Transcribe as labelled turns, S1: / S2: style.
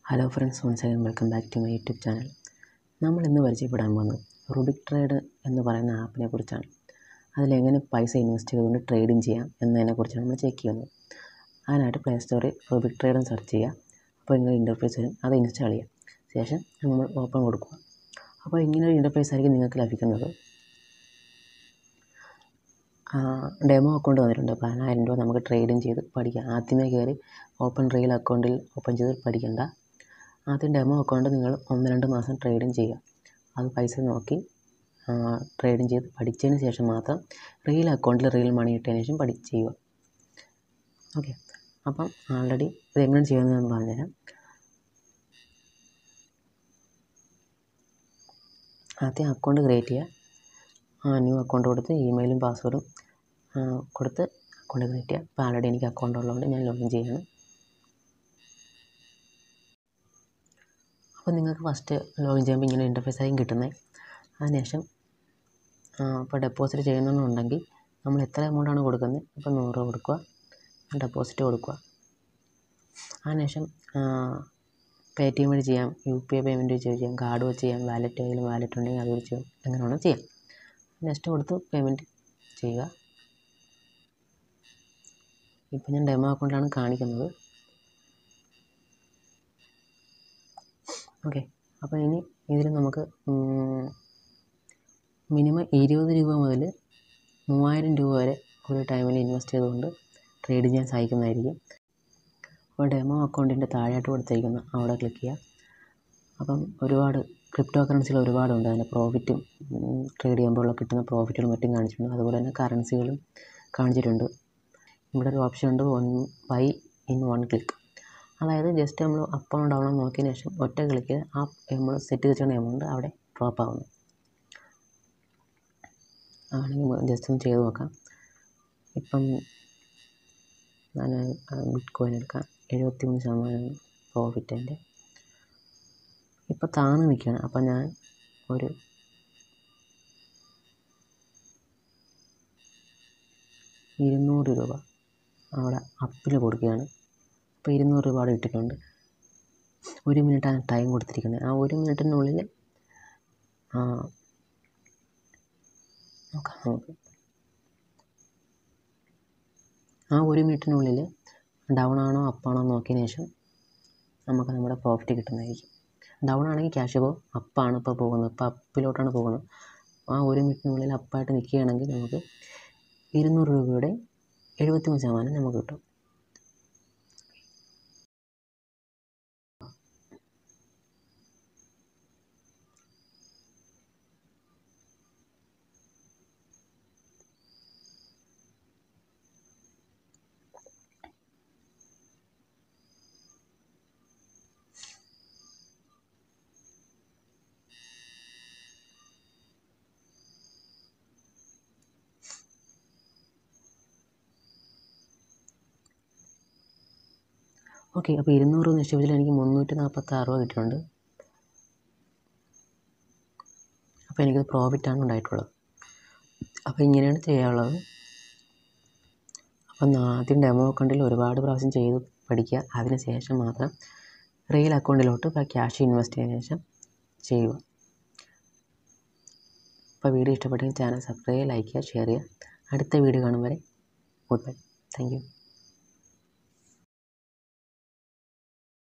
S1: hello friends once again welcome back to my YouTube channel നമ്മൾ ഇന്ന് പരിചയപ്പെടാൻ പോകുന്നത് റുബിക് ട്രേഡ് എന്ന് പറയുന്ന ആപ്പിനെ കുറിച്ചാണ് അതിലെങ്ങനെ പൈസ ഇൻവെസ്റ്റ് ചെയ്തുകൊണ്ട് ട്രേഡിങ് ചെയ്യാം എന്നതിനെക്കുറിച്ചാണ് നമ്മൾ ചെക്ക് ചെയ്യുന്നത് അതിനായിട്ട് പ്ലേ സ്റ്റോറിൽ റുബിക് ട്രേഡ് എന്ന് സെർച്ച് ചെയ്യുക അപ്പോൾ ഇങ്ങനെ ഇൻ്റർഫേസ് വരും അത് ഇൻസ്റ്റാൾ ചെയ്യുക ശേഷം നമ്മൾ ഓപ്പൺ കൊടുക്കുക അപ്പോൾ ഇങ്ങനെ ഒരു ഇൻ്റർഫേസ് ആയിരിക്കും നിങ്ങൾക്ക് ലഭിക്കുന്നത് ഡെമോ അക്കൗണ്ട് വന്നിട്ടുണ്ട് പതിനായിരം രൂപ നമുക്ക് ട്രേഡിങ് ചെയ്ത് പഠിക്കാം ആദ്യമേ കയറി ഓപ്പൺ റീൽ അക്കൗണ്ടിൽ ഓപ്പൺ ചെയ്ത് പഠിക്കണ്ട ആദ്യം ഡെമോ അക്കൗണ്ട് നിങ്ങൾ ഒന്ന് രണ്ട് മാസം ട്രേഡിങ് ചെയ്യുക അത് പൈസ നോക്കി ട്രേഡിങ് ചെയ്ത് പഠിച്ചതിന് ശേഷം മാത്രം റീൽ അക്കൗണ്ടിൽ റീൽ മണി ഇട്ടതിന് ശേഷം പഠി ചെയ്യുക ഓക്കെ അപ്പം ആൾറെഡി ഇത് എങ്ങനെ ചെയ്യുന്നത് ഞാൻ പറഞ്ഞുതരാം ആദ്യം അക്കൗണ്ട് ക്രിയേറ്റ് ചെയ്യുക ആ ന്യൂ അക്കൗണ്ട് കൊടുത്ത് ഇമെയിലും പാസ്വേഡും കൊടുത്ത് അക്കൗണ്ട് ക്രിയേറ്റ് ചെയ്യുക അപ്പോൾ ആൾറെഡി എനിക്ക് അക്കൗണ്ട് ഉള്ളതുകൊണ്ട് ഞാൻ ലോഗിൻ ചെയ്യാണ് അപ്പോൾ നിങ്ങൾക്ക് ഫസ്റ്റ് ലോഗിൻ ചെയ്യുമ്പോൾ ഇങ്ങനെ ഇൻ്റർഫേസ് ആയിരിക്കും കിട്ടുന്നത് അതിനുശേഷം ഇപ്പോൾ ഡെപ്പോസിറ്റ് ചെയ്യുന്നുണ്ടെങ്കിൽ നമ്മൾ എത്ര എമൗണ്ടാണ് കൊടുക്കുന്നത് ഇപ്പോൾ നൂറ് രൂപ കൊടുക്കുക ഡെപ്പോസിറ്റ് കൊടുക്കുക അതിനുശേഷം പേ ടി എം വഴി ചെയ്യാം യു പി ഐ പേയ്മെൻറ്റ് വെച്ച് ചെയ്യാം കാർഡ് വെച്ച് ചെയ്യാം വാലറ്റ് ഏതെങ്കിലും വാലറ്റ് ഉണ്ടെങ്കിൽ അത് വെച്ച് എങ്ങനെ വേണം ചെയ്യാം നെക്സ്റ്റ് കൊടുത്ത് പേയ്മെൻറ്റ് ചെയ്യുക ഇപ്പം ഞാൻ ഡെമോ അക്കൗണ്ടിലാണ് കാണിക്കുന്നത് ഓക്കെ അപ്പോൾ ഇനി ഇതിൽ നമുക്ക് മിനിമം ഇരുപത് രൂപ മുതൽ മൂവായിരം രൂപ വരെ ഒരു ടൈമിൽ ഇൻവെസ്റ്റ് ചെയ്തുകൊണ്ട് ട്രേഡ് ചെയ്യാൻ സഹായിക്കുന്നതായിരിക്കും അപ്പോൾ ഡെമോ അക്കൗണ്ടിൻ്റെ താഴെയായിട്ട് കൊടുത്തിരിക്കുന്ന അവിടെ ക്ലിക്ക് ചെയ്യുക അപ്പം ഒരുപാട് ക്രിപ്റ്റോ കറൻസികൾ ഒരുപാടുണ്ട് അതിൻ്റെ പ്രോഫിറ്റും ട്രേഡ് ചെയ്യുമ്പോൾ കിട്ടുന്ന പ്രോഫിറ്റുകളും മറ്റും കാണിച്ചിട്ടുണ്ട് അതുപോലെ തന്നെ കറൻസികളും കാണിച്ചിട്ടുണ്ട് ഇവിടെ ഒരു ഓപ്ഷൻ ഉണ്ട് one by in one click അതായത് ജസ്റ്റ് നമ്മൾ അപ്പ് ഡൗൺ നോക്കിയതിന് ശേഷം ഒറ്റ ക്ലിക്കിൽ ആ നമ്മൾ സെറ്റ് ചെയ്തിട്ടുള്ള എമൗണ്ട് അവിടെ ഡ്രോപ്പ് ആവുന്നു ആണെങ്കിൽ ജസ്റ്റ് ഒന്ന് ചെയ്ത് നോക്കാം ഇപ്പം ഞാൻ ബിറ്റ് കോയിൻ എടുക്കാം എഴുപത്തി മൂന്ന് ശതമാനം പ്രോഫിറ്റ് എൻ്റെ ഇപ്പോൾ താന്ന് നിൽക്കുകയാണ് അപ്പം ഞാൻ ഒരു ഇരുന്നൂറ് രൂപ അവിടെ അപ്പിൽ കൊടുക്കുകയാണ് ഇപ്പോൾ ഇരുന്നൂറ് രൂപ അവിടെ ഇട്ടിട്ടുണ്ട് ഒരു മിനിറ്റാണ് ടൈം കൊടുത്തിരിക്കുന്നത് ആ ഒരു മിനിറ്റിനുള്ളിൽ നോക്കാം നമുക്ക് ആ ഒരു മിനിറ്റിനുള്ളിൽ ഡൗൺ ആണോ അപ്പാണോ നോക്കിയതിന് ശേഷം നമുക്ക് നമ്മുടെ പ്രോഫിറ്റ് കിട്ടുന്നതായിരിക്കും ഡൗൺ ആണെങ്കിൽ ക്യാഷ് പോകും അപ്പാണ് ഇപ്പോൾ പോകുന്നത് ഇപ്പോൾ അപ്പിലോട്ടാണ് പോകുന്നത് ആ ഒരു മിനിറ്റിനുള്ളിൽ അപ്പായിട്ട് നിൽക്കുകയാണെങ്കിൽ നമുക്ക് ഇരുന്നൂറ് രൂപയുടെ എഴുപത്തി മൂന്ന് ശതമാനം നമുക്ക് കിട്ടും ഓക്കെ അപ്പോൾ ഇരുന്നൂറ് നിക്ഷേപിച്ചാൽ എനിക്ക് മുന്നൂറ്റി നാൽപ്പത്താറ് രൂപ കിട്ടിയിട്ടുണ്ട് അപ്പോൾ എനിക്ക് പ്രോഫിറ്റാണ് ഉണ്ടായിട്ടുള്ളത് അപ്പോൾ ഇങ്ങനെയാണ് ചെയ്യാനുള്ളത് അപ്പം ആദ്യം ഡെമോ അക്കൗണ്ടിൽ ഒരുപാട് പ്രാവശ്യം ചെയ്ത് പഠിക്കുക അതിന് ശേഷം മാത്രം റിയൽ അക്കൗണ്ടിലോട്ട് ക്യാഷ് ഇൻവെസ്റ്റ് ചെയ്തതിന് ശേഷം ചെയ്യുക അപ്പോൾ വീഡിയോ ഇഷ്ടപ്പെട്ടെങ്കിൽ ചാനൽ സബ്സ്ക്രൈബ് ചെയ്യുക ലൈക്ക് ചെയ്യുക ഷെയർ ചെയ്യുക അടുത്ത വീഡിയോ കാണും വരെ ഗുഡ് ബൈ താങ്ക് യു